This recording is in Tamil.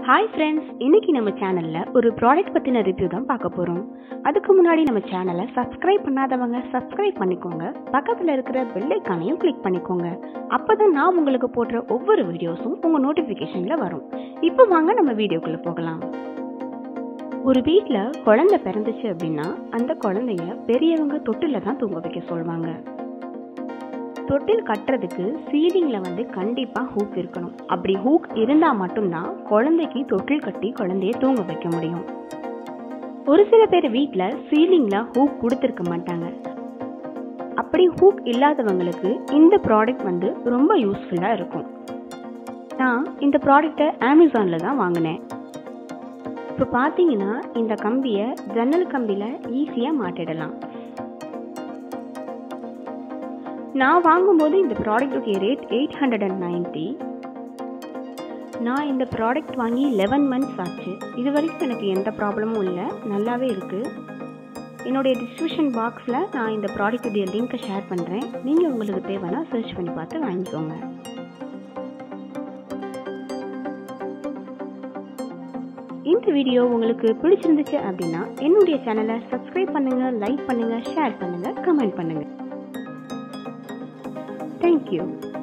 ஹாய் ஃப்ரெண்ட்ஸ் இன்னைக்கு நம்ம சேனல்ல ஒரு ப்ராடக்ட் பத்தின ரிவ்யூ தான் பார்க்க போறோம் அதுக்கு முன்னாடி நம்ம சேனலை சப்ஸ்கிரைப் பண்ணாதவங்க சப்ஸ்கிரைப் பண்ணிக்கோங்க பக்கத்துல இருக்கிற பெல் ஐக்கானையும் கிளிக் பண்ணிக்கோங்க அப்பதான் நான் உங்களுக்கு போடுற ஒவ்வொரு வீடியோஸும் உங்க நோட்டிபிகேஷன்ல வரும் இப்போ வாங்க நம்ம வீடியோக்குள்ள போகலாம் ஒரு வீட்ல குழந்தை பிறந்துச்சு அப்படின்னா அந்த குழந்தைய பெரியவங்க தொட்டில தான் தூங்க வைக்க சொல்லுவாங்க தொட்டில் கட்டுறதுக்கு சீலிங்ல வந்து கண்டிப்பா ஹூக் இருக்கணும் அப்படி ஹூக் இருந்தா மட்டும்தான் குழந்தைக்கு தொட்டில் கட்டி குழந்தைய தூங்க வைக்க முடியும் ஒரு சில பேர் வீட்ல சீலிங்ல ஹூக் கொடுத்துருக்க மாட்டாங்க அப்படி ஹூக் இல்லாதவங்களுக்கு இந்த ப்ராடக்ட் வந்து ரொம்ப யூஸ்ஃபுல்லா இருக்கும் நான் இந்த ப்ராடக்ட்டை அமேசான்ல தான் வாங்கினேன் இப்போ பார்த்தீங்கன்னா இந்த கம்பியை ஜன்னல் கம்பியில் ஈஸியாக மாட்டிடலாம் நான் வாங்கும்போது இந்த ப்ராடக்ட்டுடைய rate eight hundred and ninety நான் இந்த ப்ராடக்ட் வாங்கி லெவன் மந்த்ஸ் ஆச்சு இது வரைக்கும் எனக்கு எந்த ப்ராப்ளமும் இல்லை நல்லாவே இருக்குது என்னுடைய டிஸ்கிரிப்ஷன் பாக்ஸில் நான் இந்த ப்ராடக்ட்டுடைய லிங்க்கை ஷேர் பண்ணுறேன் நீங்கள் உங்களுக்கு தேவைன்னா சர்ச் பண்ணி பார்த்து வாங்கிக்கோங்க இந்த வீடியோ உங்களுக்கு பிடிச்சிருந்துச்சு அப்படின்னா என்னுடைய சேனலை சப்ஸ்கிரைப் பண்ணுங்கள் லைக் பண்ணுங்கள் ஷேர் பண்ணுங்கள் கமெண்ட் பண்ணுங்கள் Thank you.